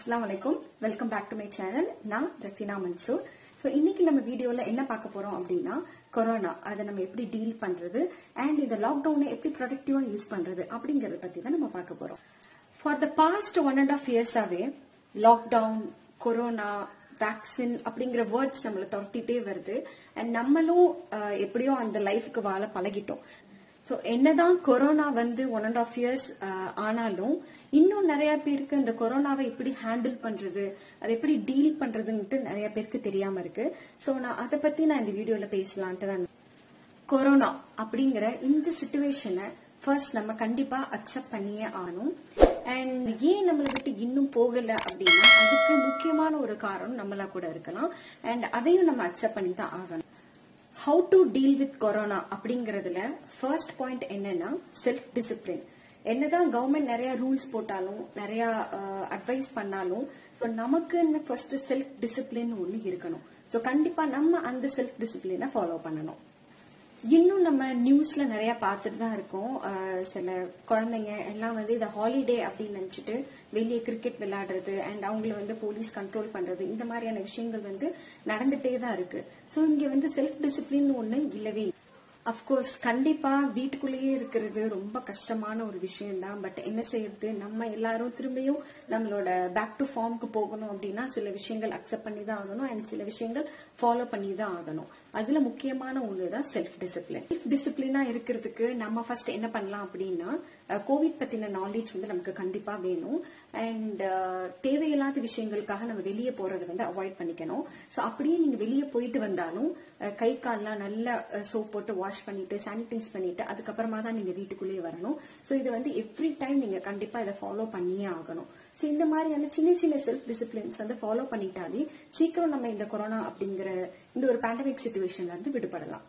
அஸ்லாம் வலைக்கும் welcome back to my channel நான் ரசீனா மன்சூர் ஸோ இன்னைக்கு நம்ம வீடியோல என்ன பார்க்க போறோம் அப்படின்னா கொரோனா அதை நம்ம எப்படி டீல் பண்றது அண்ட் இந்த லாக்டவுனை எப்படி ப்ரொடக்டிவா யூஸ் பண்றது அப்படிங்கறத பத்தி தான் நம்ம பார்க்க போறோம் for the past one and half இயர்ஸாவே லாக்டவுன் கொரோனா வேக்சின் அப்படிங்கிற வேர்ட்ஸ் நம்மளை துரத்திட்டே வருது அண்ட் நம்மளும் அஹ், எப்படியோ அந்த லைஃப்க்கு வாழ பழகிட்டோம் ஸோ என்னதான் கொரோனா வந்து ஒன் அண்ட் ஆஃப் இயர்ஸ் ஆனாலும் இன்னும் நிறைய பேருக்கு இந்த கொரோனாவை எப்படி ஹேண்டில் பண்றது அதை எப்படி டீல் பண்றதுன்ட்டு நிறைய பேருக்கு தெரியாம இருக்கு ஸோ நான் அதை பத்தி நான் இந்த வீடியோல பேசலான்ட்டு தான் கொரோனா அப்படிங்கிற இந்த சுச்சுவேஷனை ஃபர்ஸ்ட் நம்ம கண்டிப்பா அக்செப்ட் பண்ணியே ஆகணும் அண்ட் ஏன் நம்மளை விட்டு இன்னும் போகல அப்படின்னா அதுக்கு முக்கியமான ஒரு காரணம் நம்மளா கூட இருக்கலாம் அண்ட் அதையும் நம்ம அக்செப்ட் பண்ணி தான் ஆகணும் how to deal with corona அப்படிங்கறதுல ஃபர்ஸ்ட் பாயிண்ட் என்னன்னா செல்ஃப் டிசிப்ளின் என்னதான் கவர்மெண்ட் நிறைய ரூல்ஸ் போட்டாலும் நிறைய அட்வைஸ் பண்ணாலும் so நமக்குன்னு ஃபர்ஸ்ட் செல்ஃப் டிசிப்ளின் ஒன்று இருக்கணும் ஸோ கண்டிப்பா நம்ம அந்த செல்ஃப் டிசிப்ளினை ஃபாலோ பண்ணணும் இன்னும் நம்ம நியூஸ்ல நிறைய பார்த்துட்டு தான் இருக்கோம் அஹ் சில குழந்தைங்க எல்லாம் வந்து இதை ஹாலிடே அப்படின்னு நினைச்சிட்டு வெளியே கிரிக்கெட் விளையாடுறது அண்ட் அவங்கள வந்து போலீஸ் கண்ட்ரோல் பண்றது இந்த மாதிரியான விஷயங்கள் வந்து நடந்துட்டே தான் இருக்கு ஸோ இங்க வந்து செல்ஃப் டிசிப்ளின் ஒண்ணு இல்லவே இல்லை. அப்கோர்ஸ் கண்டிப்பா வீட்டுக்குள்ளேயே இருக்கிறது ரொம்ப கஷ்டமான ஒரு விஷயம் தான் பட் என்ன செய்யறது நம்ம எல்லாரும் திரும்பியும் நம்மளோட பேக் டு ஃபார்முக்கு போகணும் அப்படின்னா சில விஷயங்கள் அக்செப்ட் பண்ணி தான் ஆகணும் அண்ட் சில விஷயங்கள் ஃபாலோ பண்ணி தான் ஆகணும் அதுல முக்கியமான ஒன்று தான் செல்ஃப் டிசிப்ளின் செல்ஃப் டிசிப்ளினா இருக்கிறதுக்கு நம்ம ஃபர்ஸ்ட் என்ன பண்ணலாம் அப்படின்னா கோவிட் பத்தின நாலேஜ் வந்து நமக்கு கண்டிப்பா வேணும் அண்ட் தேவையில்லாத விஷயங்களுக்காக நம்ம வெளியே போறதை வந்து அவாய்ட் பண்ணிக்கணும் ஸோ அப்படியே நீங்க வெளியே போயிட்டு வந்தாலும் அஹ், கை கால்லாம் நல்லா சோப் போட்டு வாஷ் பண்ணிட்டு சானிடைஸ் பண்ணிட்டு அதுக்கப்புறமா தான் நீங்க வீட்டுக்குள்ளேயே வரணும் ஸோ இது வந்து எவ்ரி டைம் நீங்க கண்டிப்பா இதை ஃபாலோ பண்ணியே ஆகணும் ஸோ இந்த மாதிரியான சின்ன சின்ன செல்ஃப் டிசிப்ளின்ஸ் வந்து ஃபாலோ பண்ணிட்டாலே சீக்கிரம் நம்ம இந்த கொரோனா அப்படிங்கிற இந்த ஒரு பேண்டமிக் சுச்சுவேஷன்ல இருந்து விடுபடலாம்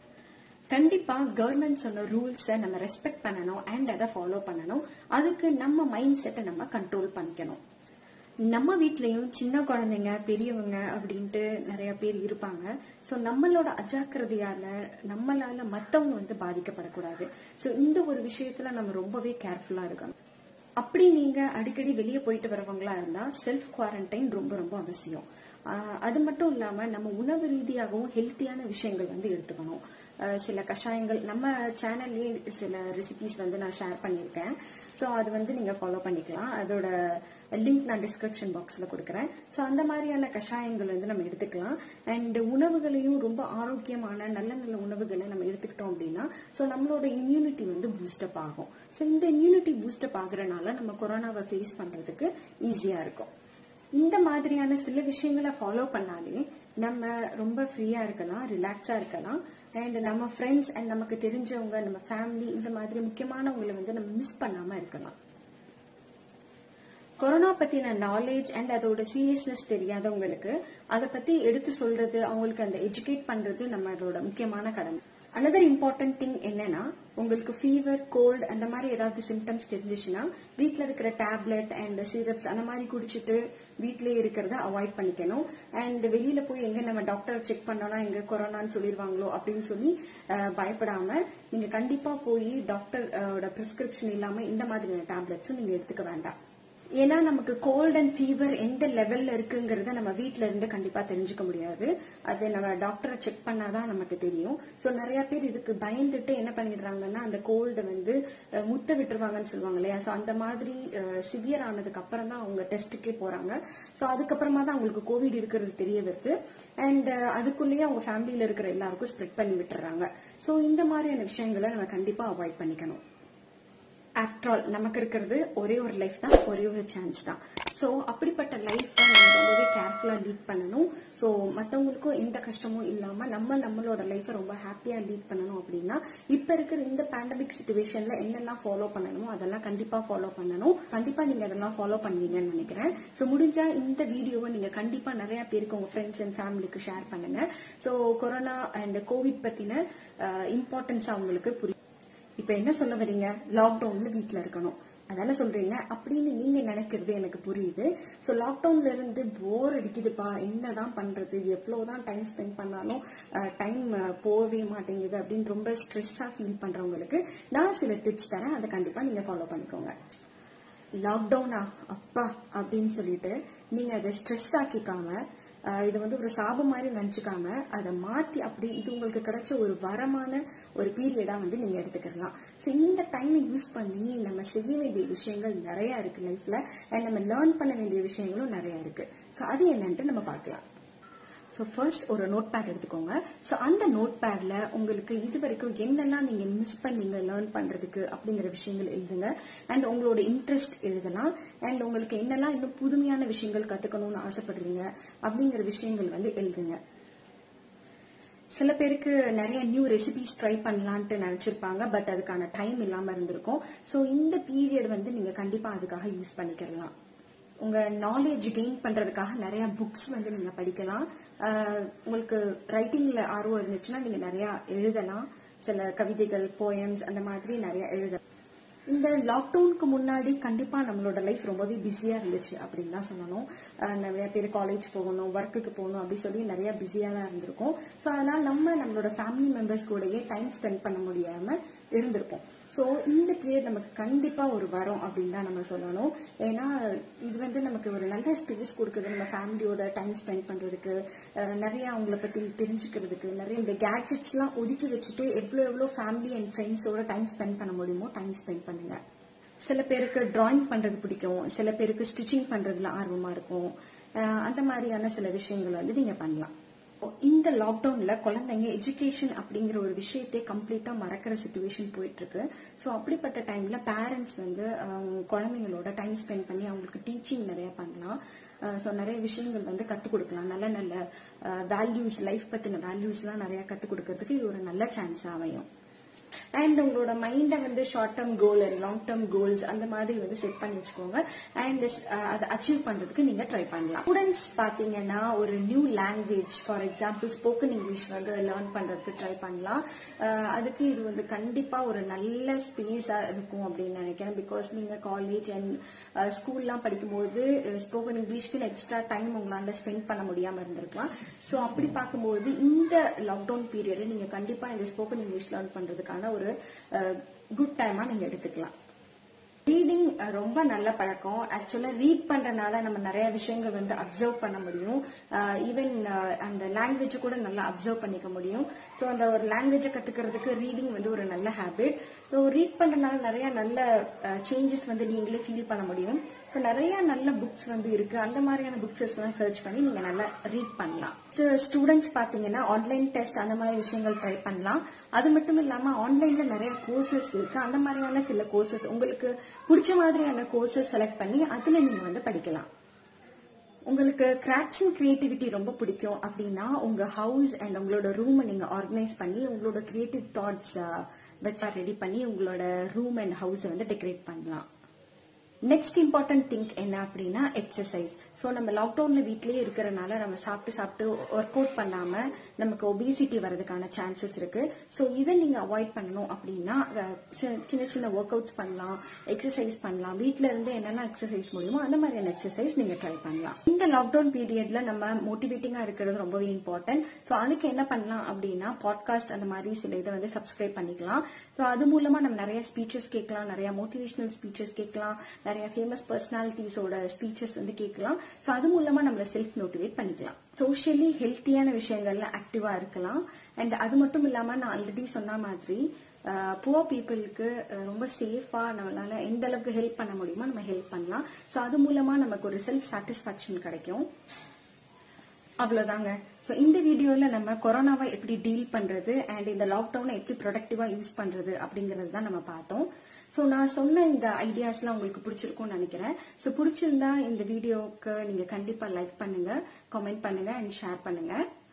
கண்டிப்பா கவர்மெண்ட் சொன்ன ரூல்ஸை நம்ம ரெஸ்பெக்ட் பண்ணணும் அண்ட் அதை ஃபாலோ பண்ணணும் அதுக்கு நம்ம மைண்ட் செட்டை நம்ம கண்ட்ரோல் பண்ணிக்கணும் நம்ம வீட்லயும் சின்ன குழந்தைங்க பெரியவங்க அப்படின்ட்டு நிறைய பேர் இருப்பாங்க ஸோ நம்மளோட அஜாக்கிரதையால நம்மளால மத்தவங்க வந்து பாதிக்கப்படக்கூடாது ஸோ இந்த ஒரு விஷயத்துல நம்ம ரொம்பவே கேர்ஃபுல்லா இருக்கணும் அப்படி நீங்க அடிக்கடி வெளியே போயிட்டு வரவங்களா இருந்தா செல்ஃப் குவாரண்டைன் ரொம்ப ரொம்ப அவசியம் ஆஹ் அது மட்டும் இல்லாம நம்ம உணவு ரீதியாகவும் ஹெல்த்தியான விஷயங்கள் வந்து எடுத்துக்கணும் ஆஹ் சில கஷாயங்கள் நம்ம சேனல்லயே சில ரெசிபிஸ் வந்து நான் ஷேர் பண்ணியிருக்கேன் ஸோ அது வந்து நீங்க ஃபாலோ பண்ணிக்கலாம் அதோட லிங்க் நான் டிஸ்கிரிப்ஷன் பாக்ஸ்ல கொடுக்குறேன் ஸோ அந்த மாதிரியான கஷாயங்கள் வந்து நம்ம எடுத்துக்கலாம் அண்ட் உணவுகளையும் ரொம்ப ஆரோக்கியமான நல்ல நல்ல உணவுகளை நம்ம எடுத்துக்கிட்டோம் அப்படின்னா ஸோ நம்மளோட இம்யூனிட்டி வந்து பூஸ்டப் ஆகும் ஸோ இந்த இம்யூனிட்டி பூஸ்டப் ஆகுறனால நம்ம கொரோனாவை ஃபேஸ் பண்றதுக்கு ஈஸியா இருக்கும் இந்த மாதிரியான சில விஷயங்களை ஃபாலோ பண்ணாலே நம்ம ரொம்ப ஃப்ரீயா இருக்கலாம் ரிலாக்ஸா இருக்கலாம் அண்ட் நம்ம ஃப்ரெண்ட்ஸ் அண்ட் நமக்கு தெரிஞ்சவங்க நம்ம ஃபேமிலி இந்த மாதிரி முக்கியமானவங்களை வந்து நம்ம மிஸ் பண்ணாம இருக்கலாம் கொரோனா பத்தின நாலேஜ் அண்ட் அதோட சீரியஸ்னஸ் தெரியாதவங்களுக்கு அதை பத்தி எடுத்து சொல்றது அவங்களுக்கு அந்த எஜுகேட் பண்றது நம்மளோட முக்கியமான கடமை அனதர் இம்பார்ட்டன்ட் திங் என்னன்னா உங்களுக்கு ஃபீவர் கோல்டு அந்த மாதிரி ஏதாவது சிம்டம்ஸ் தெரிஞ்சிச்சுன்னா வீட்ல இருக்கிற டேப்லெட் அண்ட் சிரப்ஸ் அந்த மாதிரி குடிச்சிட்டு வீட்லயே இருக்கிறத அவாய்ட் பண்ணிக்கணும் அண்ட் வெளியில போய் எங்க நம்ம டாக்டர் செக் பண்ணோம்னா எங்க கொரோனான்னு சொல்லிடுவாங்களோ அப்படின்னு சொல்லி அஹ், பயப்படாம நீங்க கண்டிப்பா போய் டாக்டர் பிரிஸ்கிரிப்ஷன் இல்லாம இந்த மாதிரியான டேப்லெட்ஸும் நீங்க எடுத்துக்க வேண்டாம் ஏன்னா நமக்கு கோல்ட் அண்ட் ஃபீவர் எந்த லெவல்ல இருக்குங்கிறத நம்ம வீட்ல இருந்து கண்டிப்பா தெரிஞ்சுக்க முடியாது அது நம்ம டாக்டரை செக் பண்ணாதான் நமக்கு தெரியும் சோ நிறைய பேர் இதுக்கு பயந்துட்டு என்ன பண்ணிடுறாங்கன்னா அந்த கோல்டு வந்து அஹ், முத்த விட்டுருவாங்கன்னு சொல்லுவாங்க இல்லையா சோ அந்த மாதிரி சிவியர் ஆனதுக்கு அப்புறம் தான் அவங்க டெஸ்ட்டுக்கே போறாங்க சோ அதுக்கப்புறமா தான் அவங்களுக்கு கோவிட் இருக்கிறது தெரிய வருது அண்ட் அதுக்குள்ளேயே அவங்க ஃபேமிலியில இருக்கிற எல்லாருக்கும் ஸ்ப்ரெட் பண்ணி விட்டுறாங்க சோ இந்த மாதிரியான விஷயங்களை நம்ம கண்டிப்பா அவாய்ட் பண்ணிக்கணும் ஆஃப்டர் ஆல் நமக்கு இருக்கிறது ஒரே ஒரு லைஃப் தான் ஒரே ஒரு சான்ஸ் தான் ஸோ அப்படிப்பட்ட லைஃப் நம்ம ரொம்பவே கேர்ஃபுல்லா லீட் பண்ணணும் ஸோ மற்றவங்களுக்கும் எந்த கஷ்டமும் இல்லாம நம்ம நம்மளோட லைஃப்பை ரொம்ப ஹாப்பியா லீட் பண்ணணும் அப்படின்னா இப்ப இருக்கிற இந்த பேண்டமிக் சுச்சுவேஷன்ல என்னெல்லாம் ஃபாலோ பண்ணணுமோ அதெல்லாம் கண்டிப்பா ஃபாலோ பண்ணணும் கண்டிப்பா நீங்க அதெல்லாம் ஃபாலோ பண்ணுவீங்கன்னு நினைக்கிறேன் ஸோ முடிஞ்சா இந்த வீடியோவை நீங்க கண்டிப்பா நிறைய பேருக்கு உங்க ஃப்ரெண்ட்ஸ் அண்ட் ஃபேமிலிக்கு ஷேர் பண்ணுங்க ஸோ கொரோனா அண்ட் கோவிட் பத்தின இம்பார்ட்டன்ஸ் அவங்களுக்கு புரியும் இப்ப என்ன சொல்ல வரீங்க லாக்டவுன்ல வீட்ல இருக்கணும் அதானே சொல்றீங்க அப்படின்னு நீங்க நினைக்கிறது எனக்கு புரியுது சோ லாக்டவுன்ல இருந்து போர் அடிக்குதுப்பா என்னதான் பண்றது எவ்வளவுதான் டைம் ஸ்பெண்ட் பண்ணாலும் டைம் போகவே மாட்டேங்குது அப்படின்னு ரொம்ப ஸ்ட்ரெஸ்ஸா ஃபீல் பண்றவங்களுக்கு நான் சில டிப்ஸ் தரேன் அதை கண்டிப்பா நீங்க ஃபாலோ பண்ணிக்கோங்க லாக்டவுனா அப்பா அப்படின்னு சொல்லிட்டு நீங்க அதை ஸ்ட்ரெஸ் ஆக்கிக்காம ஆஹ் இது வந்து ஒரு சாபம் மாதிரி நினைச்சுக்காம அதை மாத்தி அப்படி இது உங்களுக்கு கிடைச்ச ஒரு வரமான ஒரு பீரியடா வந்து நீங்க எடுத்துக்கலாம் ஸோ இந்த டைமை யூஸ் பண்ணி நம்ம செய்ய வேண்டிய விஷயங்கள் நிறைய இருக்கு லைஃப்ல அண்ட் நம்ம லேர்ன் பண்ண வேண்டிய விஷயங்களும் நிறைய இருக்கு ஸோ அது என்னன்ட்டு நம்ம பார்க்கலாம் ஸோ ஃபர்ஸ்ட் ஒரு நோட் பேட் எடுத்துக்கோங்க ஸோ அந்த நோட் பேட்ல உங்களுக்கு இது வரைக்கும் என்னெல்லாம் நீங்க மிஸ் பண்ணீங்க லேர்ன் பண்றதுக்கு அப்படிங்கிற விஷயங்கள் எழுதுங்க அண்ட் உங்களோட இன்ட்ரெஸ்ட் எழுதலாம் அண்ட் உங்களுக்கு என்னெல்லாம் இன்னும் புதுமையான விஷயங்கள் கத்துக்கணும்னு ஆசைப்படுறீங்க அப்படிங்கிற விஷயங்கள் வந்து எழுதுங்க சில பேருக்கு நிறைய நியூ ரெசிபிஸ் ட்ரை பண்ணலான்ட்டு நினைச்சிருப்பாங்க பட் அதுக்கான டைம் இல்லாம இருந்திருக்கும் ஸோ இந்த பீரியட் வந்து நீங்க கண்டிப்பா அதுக்காக யூஸ் பண்ணிக்கலாம் உங்க நாலேஜ் கெயின் பண்றதுக்காக நிறைய புக்ஸ் வந்து நீங்க படிக்கலாம் ஆஹ் உங்களுக்கு ரைட்டிங்ல ஆர்வம் இருந்துச்சுன்னா நீங்க நிறைய எழுதலாம் சில கவிதைகள் போயம்ஸ் அந்த மாதிரி நிறைய எழுதலாம் இந்த லாக்டவுனுக்கு முன்னாடி கண்டிப்பா நம்மளோட லைஃப் ரொம்பவே பிஸியா இருந்துச்சு அப்படின்னு தான் சொல்லணும் அஹ் நிறைய பேர் காலேஜ் போகணும் ஒர்க்குக்கு போகணும் அப்படி சொல்லி நிறைய பிஸியா தான் இருந்திருக்கும் ஸோ அதனால நம்ம நம்மளோட ஃபேமிலி மெம்பர்ஸ் கூடயே டைம் ஸ்பெண்ட் பண்ண முடியாம இருந்திருப்போம் ஸோ இந்த பீரியட் நமக்கு கண்டிப்பா ஒரு வரும் அப்படின்னு தான் நம்ம சொல்லணும் ஏன்னா இது வந்து நமக்கு ஒரு நல்ல ஸ்பேஸ் கொடுக்குது நம்ம ஃபேமிலியோட டைம் ஸ்பெண்ட் பண்றதுக்கு அஹ் நிறைய அவங்கள பத்தி தெரிஞ்சுக்கிறதுக்கு நிறைய இந்த கேட்ஜெட்ஸ் எல்லாம் ஒதுக்கி வச்சுட்டு எவ்வளவு எவ்வளவு ஃபேமிலி அண்ட் ஃப்ரெண்ட்ஸோட டைம் ஸ்பெண்ட் பண்ண முடியுமோ டைம் ஸ்பெண்ட் பண்ணுங்க சில பேருக்கு டிராயிங் பண்றது பிடிக்கும் சில பேருக்கு ஸ்டிச்சிங் பண்றதுல ஆர்வமா இருக்கும் அஹ் அந்த மாதிரியான சில விஷயங்கள் வந்து நீங்க பண்ணலாம் இந்த லாக்டவுன்ல குழந்தைங்க எஜுகேஷன் அப்படிங்கிற ஒரு விஷயத்தை கம்ப்ளீட்டா மறக்கிற சுச்சுவேஷன் போயிட்டு இருக்கு ஸோ அப்படிப்பட்ட டைம்ல பேரண்ட்ஸ் வந்து அவங்க குழந்தைங்களோட டைம் ஸ்பெண்ட் பண்ணி அவங்களுக்கு டீச்சிங் நிறைய பண்ணலாம் ஸோ நிறைய விஷயங்கள் வந்து கற்றுக் கொடுக்கலாம் நல்ல நல்ல வேல்யூஸ் லைஃப் பத்தின வேல்யூஸ்லாம் நிறைய கற்றுக் கொடுக்கறதுக்கு இது ஒரு நல்ல சான்ஸ் அமையும் அண்ட் உங்களோட மைண்டை வந்து short term goal and long term goals அந்த மாதிரி வந்து செட் பண்ணி வச்சுக்கோங்க அண்ட் அதை அச்சீவ் பண்றதுக்கு நீங்க ட்ரை பண்ணலாம் ஸ்டூடெண்ட்ஸ் பாத்தீங்கன்னா ஒரு new language for example spoken English வந்து லேர்ன் பண்றதுக்கு ட்ரை பண்ணலாம் அஹ் அதுக்கு இது வந்து கண்டிப்பா ஒரு நல்ல ஸ்பேஸா இருக்கும் அப்படின்னு நினைக்கிறேன் பிகாஸ் நீங்க காலேஜ் அண்ட் ஸ்கூல்லாம் படிக்கும்போது ஸ்போக்கன் இங்கிலீஷ்க்கு எக்ஸ்ட்ரா டைம் உங்களால ஸ்பெண்ட் பண்ண முடியாம இருந்திருக்கலாம் ஸோ அப்படி பார்க்கும்போது இந்த லாக்டவுன் பீரியட் நீங்க கண்டிப்பா இந்த ஸ்போக்கன் இங்கிலீஷ் லேர்ன் பண்றதுக்கான ஒரு குட் டைமா நீங்க எடுத்துக்கலாம் ரீடிங் ரொம்ப நல்ல பழக்கம் ஆக்சுவலா ரீட் பண்றதுனால நம்ம நிறைய விஷயங்கள் வந்து அப்சர்வ் பண்ண முடியும் ஈவன் அந்த லாங்குவேஜ் கூட நல்லா அப்சர்வ் பண்ணிக்க முடியும் ஸோ அந்த ஒரு லாங்குவேஜை கத்துக்கிறதுக்கு ரீடிங் வந்து ஒரு நல்ல ஹேபிட் ஸோ ரீட் பண்றதுனால நிறைய நல்ல சேஞ்சஸ் வந்து நீங்களே ஃபீல் பண்ண முடியும் ஸோ நிறைய நல்ல புக்ஸ் வந்து இருக்கு அந்த மாதிரியான புக்ஸஸ் எல்லாம் சர்ச் பண்ணி நீங்க நல்லா ரீட் பண்ணலாம் ஸ்டூடெண்ட்ஸ் பாத்தீங்கன்னா ஆன்லைன் டெஸ்ட் அந்த மாதிரி விஷயங்கள் ட்ரை பண்ணலாம் அது மட்டும் இல்லாம ஆன்லைன்ல நிறைய கோர்சஸ் இருக்கு அந்த மாதிரியான சில கோர்சஸ் உங்களுக்கு பிடிச்ச மாதிரியான கோர்சஸ் செலக்ட் பண்ணி அதுல நீங்க வந்து படிக்கலாம் உங்களுக்கு கிராஃப்ட்ஸ் அண்ட் கிரியேட்டிவிட்டி ரொம்ப பிடிக்கும் அப்படின்னா உங்க ஹவுஸ் அண்ட் உங்களோட ரூமை நீங்க ஆர்கனைஸ் பண்ணி உங்களோட கிரியேட்டிவ் தாட்ஸ் வச்சா ரெடி பண்ணி உங்களோட ரூம் அண்ட் ஹவுஸை வந்து டெக்கரேட் பண்ணலாம் நெக்ஸ்ட் இம்பார்ட்டன்ட் திங்க் என்ன அப்படின்னா எக்ஸசைஸ் ஸோ நம்ம லாக்டவுன்ல வீட்லயே இருக்கிறனால நம்ம சாப்பிட்டு சாப்பிட்டு ஒர்க் அவுட் பண்ணாம நமக்கு ஒபிசிட்டி வரதுக்கான சான்சஸ் இருக்கு ஸோ இதை நீங்க அவாய்ட் பண்ணணும் அப்படின்னா அஹ், சி- சின்ன சின்ன ஒர்க் அவுட்ஸ் பண்ணலாம் எக்ஸசைஸ் பண்ணலாம் வீட்ல இருந்து என்னென்ன எக்ஸசைஸ் முடியுமோ அந்த மாதிரியான எக்ஸசைஸ் நீங்க ட்ரை பண்ணலாம் இந்த லாக்டவுன் பீரியட்ல நம்ம மோட்டிவேட்டிங்கா இருக்கிறது ரொம்பவே இம்பார்ட்டன்ட் ஸோ அதுக்கு என்ன பண்ணலாம் அப்படின்னா பாட்காஸ்ட் அந்த மாதிரி சில இதை வந்து சப்ஸ்கிரைப் பண்ணிக்கலாம் ஸோ அது மூலமா நம்ம நிறைய ஸ்பீச்சஸ் கேட்கலாம் நிறைய மோட்டிவேஷனல் ஸ்பீச்சஸ் கேட்கலாம் நிறைய ஃபேமஸ் பர்சனாலிட்டிஸோட ஸ்பீச்சஸ் வந்து கேட்கலாம் ஸோ அது மூலமா நம்மள செல்ஃப் மோட்டிவேட் பண்ணிக்கலாம் சோஷியலி ஹெல்த்தியான விஷயங்கள்ல ஆக்டிவா இருக்கலாம் அண்ட் அது மட்டும் இல்லாம நான் ஆல்ரெடி சொன்ன மாதிரி புவர் பீப்புளுக்கு ரொம்ப சேஃபா நம்மளால எந்த அளவுக்கு ஹெல்ப் பண்ண முடியுமோ நம்ம ஹெல்ப் பண்ணலாம் ஸோ அது மூலமா நமக்கு ஒரு செல்ஃப் சாட்டிஸ்பாக்சன் கிடைக்கும் அவ்வளவுதாங்க ஸோ இந்த வீடியோல நம்ம கொரோனாவை எப்படி டீல் பண்றது அண்ட் இந்த லாக்டவுனை எப்படி ப்ரொடக்டிவா யூஸ் பண்றது அப்படிங்கறது தான் நம்ம பார்த்தோம் ஸோ நான் சொன்ன இந்த ஐடியாஸ்லாம் உங்களுக்கு பிடிச்சிருக்கும்னு நினைக்கிறேன் ஸோ பிடிச்சிருந்தா இந்த வீடியோக்கு நீங்க கண்டிப்பா லைக் பண்ணுங்க கமெண்ட் பண்ணுங்க அண்ட் ஷேர் பண்ணுங்க